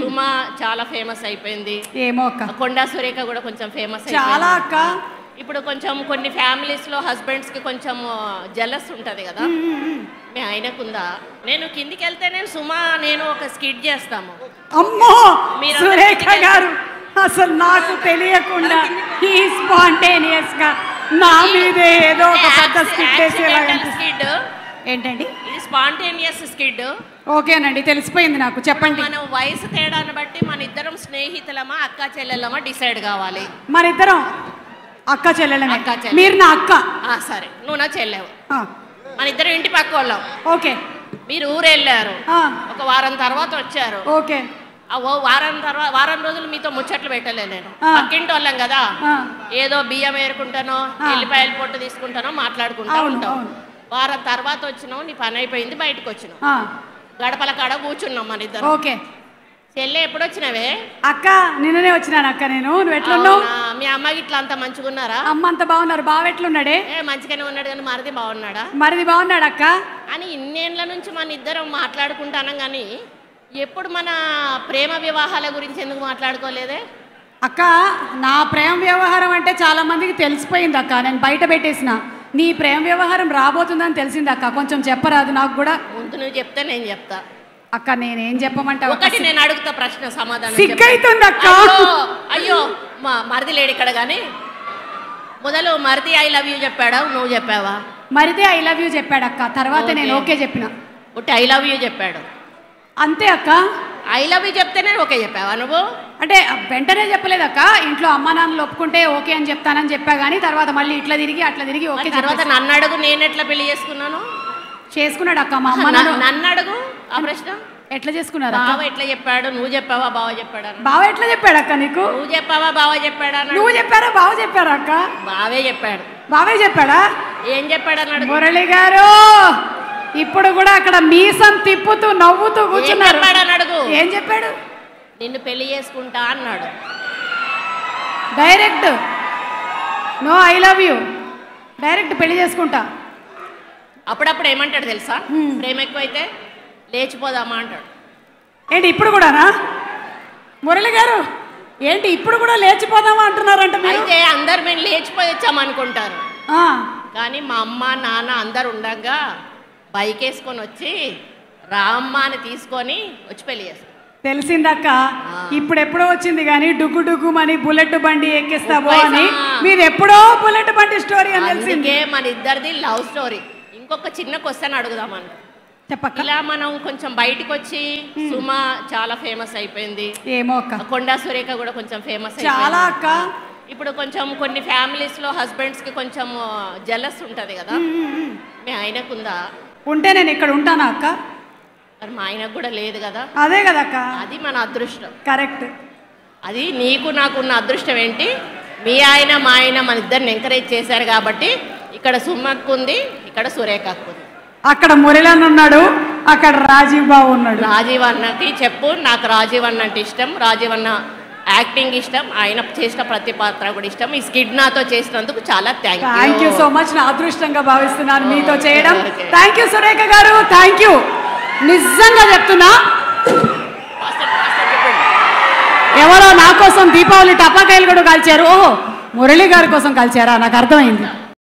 సుమా చాలా ఫేమస్ అయిపోయింది ఏమో అక్క కొండా సురేఖ కూడా కొంచెం ఫేమస్ చాలా అక్క ఇప్పుడు కొంచెం కొన్ని ఫ్యామిలీస్ లో హస్బెండ్స్ కి కొంచెం జలస్ ఉంటది కదా మీ ఆయనకుందా నేను కిందికి వెళ్తే నేను సుమా నేను ఒక స్కిట్ చేస్తాము అమ్మో మీరు సురేఖ గారు అసలు నాకు తెలియకుండా ఈ స్పాంటేనియస్ గా నా మీదే ఏదో ఒక పెద్ద స్కిట్ వేసేలాగా స్కిడ్ ఏంటండి ఇది స్పాంటేనియస్ స్కిడ్ ఓకేనండి తెలిసిపోయింది నాకు చెప్పండి మనం వయసు తేడాన్ని బట్టి మన ఇద్దరం స్నేహితులమా అక్క చెల్లెలమా డిసైడ్ కావాలి మరిద్దరం అక్క చెల్లెలమే అక్క చెల్లెలు. మీరు నా అక్క ఆ, సరే నువ్వు నా చెల్లెవు ఆ, మన ఇద్దరం ఇంటి పక్క వాళ్ళం ఓకే మీరు ఊరు వెళ్ళారు ఆ, ఒక వారం తర్వాత వచ్చారు ఓకే ఆ ఓ వారం తర్వాత వారం రోజులు మీతో ముచ్చట్లు పెట్టలే నేను ఆ. పక్కింటి వాళ్ళం కదా ఆ, ఏదో బియ్యం ఏరుకుంటానో ఆ. ఎల్లిపాయల పొట్టు తీసుకుంటానో మాట్లాడుకుంటా అవును, ఉంటాం అవును. వారం తర్వాత వచ్చినావు నీ పని అయిపోయింది బయటకు వచ్చినావు ఆ, గడపల కాడ కూర్చున్నాం మన ఇద్దరు ఓకే చెల్లె ఎప్పుడు వచ్చినావే అక్క నిన్ననే వచ్చినాను అక్క నేను నువ్వు ఎట్లున్నావు అవునా? మీ అమ్మకి ఇట్లా అంత మంచిగున్నారా అమ్మ అంత బాగున్నారు బావ ఎట్లున్నాడే ఏ మంచిగానే ఉన్నాడు కానీ మరిది బాగున్నాడా మరిది బాగున్నాడు అక్క అని ఇన్నేళ్ల నుంచి మన ఇద్దరం మాట్లాడుకుంటానం కానీ ఎప్పుడు మన ప్రేమ వివాహాల గురించి ఎందుకు మాట్లాడుకోలేదే అక్క నా ప్రేమ వ్యవహారం అంటే చాలా మందికి తెలిసిపోయింది అక్క నేను బయట పెట్టేసిన నీ ప్రేమ వ్యవహారం రాబోతుందని తెలిసింది అక్క కొంచెం చెప్పరాదు నాకు కూడా ముందు నువ్వు చెప్తే నేను చెప్తా అక్క నేనేం చెప్పమంటావు అక్క? ఒకటి నేను అడుగుతా ప్రశ్న సమాధానం సిగ్గైతుంది అక్క చెప్పు. అయ్యో, అయ్యో మా మరిది లేడు ఇక్కడ కానీ మొదలు మరిది ఐ లవ్ యూ చెప్పాడా నువ్వు చెప్పావా మరిదే ఐ లవ్ యూ చెప్పాడు అక్క తర్వాత నేను ఓకే. ఓకే చెప్పిన ఒకటి ఐ లవ్ యూ చెప్పాడు అంతే అక్క ఐ లవ్ యూ చెప్తేనే ఓకే చెప్పావా నువ్వు అంటే వెంటనే చెప్పలేదు అక్క ఇంట్లో అమ్మ నాన్నలు ఒప్పుకుంటే ఓకే అని చెప్తానని చెప్పా కానీ తర్వాత మళ్ళీ ఇట్లా తిరిగి అట్లా తిరిగి ఓకే మరి తర్వాత చెప్పేసి- నన్ను అడుగు నేను ఎట్లా పెళ్లి చేసుకున్నాను చేసుకున్నాడు అక్క మా అమ్మ న- నాన్న నన్ను అడుగు ఆ ప్రశ్న ఎట్లా చేసుకున్నారు అక్క బావ ఎట్లా చెప్పాడు నువ్వు చెప్పావా బావ చెప్పాడా బావ ఎట్లా చెప్పాడు అక్క నీకు నువ్వు చెప్పావా బావ చెప్పాడా అన్నాడు. నువ్వు చెప్పారా బావ చెప్పారా అక్క బావే చెప్పాడు బావే చెప్పాడా ఏం చెప్పాడు అన్నాడు మురళి గారు ఇప్పుడు కూడా అక్కడ మీసం తిప్పుతూ నవ్వుతూ కూర్చున్నారు చెప్పాడు అని అడుగు ఏం చెప్పాడు నిన్ను పెళ్లి చేసుకుంటా అన్నాడు direct no I love you direct పెళ్లి చేసుకుంటా అప్పుడప్పుడు ఏమంటాడు తెలుసా హ్మ్. ప్రేమ ఎక్కువైతే లేచిపోదామా అంటాడు ఏంటి ఇప్పుడు కూడానా మురళి గారు ఏంటి ఇప్పుడు కూడా లేచిపోదామా అంటున్నారంట మీరు అయితే అందరు మేము లేచిపోయి వచ్చామనుకుంటారు ఆ, కానీ మా అమ్మ నాన్న అందరు ఉండగా బైక్ వేసుకొని వచ్చి రామ్మ అని తీసుకొని వచ్చి పెళ్లి చేస్తాం తెలిసిందక్క ఆ. ఇప్పుడు ఎప్పుడో వచ్చింది కానీ డుగ్గు డుగ్గు అని బుల్లెట్ బండి ఎక్కిస్తావో ముప్పై అని సా- మీరు ఎప్పుడో బుల్లెట్ బండి స్టోరీ అని తెలిసింది అందుకే మన ఇద్దరిది లవ్ స్టోరీ ఇంకొక చిన్న క్వశ్చన్ అడుగుదామని చెప్పక్క ఇలా మనం కొంచెం బయటికి వచ్చి సుమా చాలా ఫేమస్ అయిపోయింది ఏమో అక్క కొండా సురేఖ కూడా కొంచెం ఫేమస్ చాలా అక్క ఇప్పుడు కొంచెం కొన్ని ఫ్యామిలీస్ లో హస్బెండ్స్ కి కొంచెం జలస్ ఉంటది కదా మీ ఆయనకుందా ఉంటే నేను ఇక్కడ ఉంటానా అక్క మరి మా ఆయనకు కూడా లేదు కదా అదే కదక్క అది మన అదృష్టం కరెక్ట్ అది నీకు నాకున్న అదృష్టం ఏంటి మీ ఆయన మా ఆయన మన ఇద్దరిని ఎంకరేజ్ చేశారు కాబట్టి ఇక్కడ సుమ్మక్కు ఉంది ఇక్కడ సురేఖకు ఉంది అక్కడ మురళన్ ఉన్నాడు అక్కడ రాజీవ్ బాబు ఉన్నాడు రాజీవ్ అన్నకి చెప్పు నాకు రాజీవ్ అన్న అంటే ఇష్టం రాజీవ్ అన్న యాక్టింగ్ ఇష్టం ఆయన చేసిన ప్రతి పాత్ర కూడా ఇష్టం ఈ స్కిడ్ నాతో చేసినందుకు చాలా thank thank you so much నా అదృష్టంగా భావిస్తున్నాను మీతో చేయడం Okay. థ్యాంక్ యూ సురేఖ గారు థ్యాంక్ యూ నిజంగా చెప్తున్నా ఎవరో నా కోసం దీపావళి టపాకాయలు కూడా కాల్చారు ఓహో మురళి గారి కోసం కాల్చారా నాకు అర్థమైంది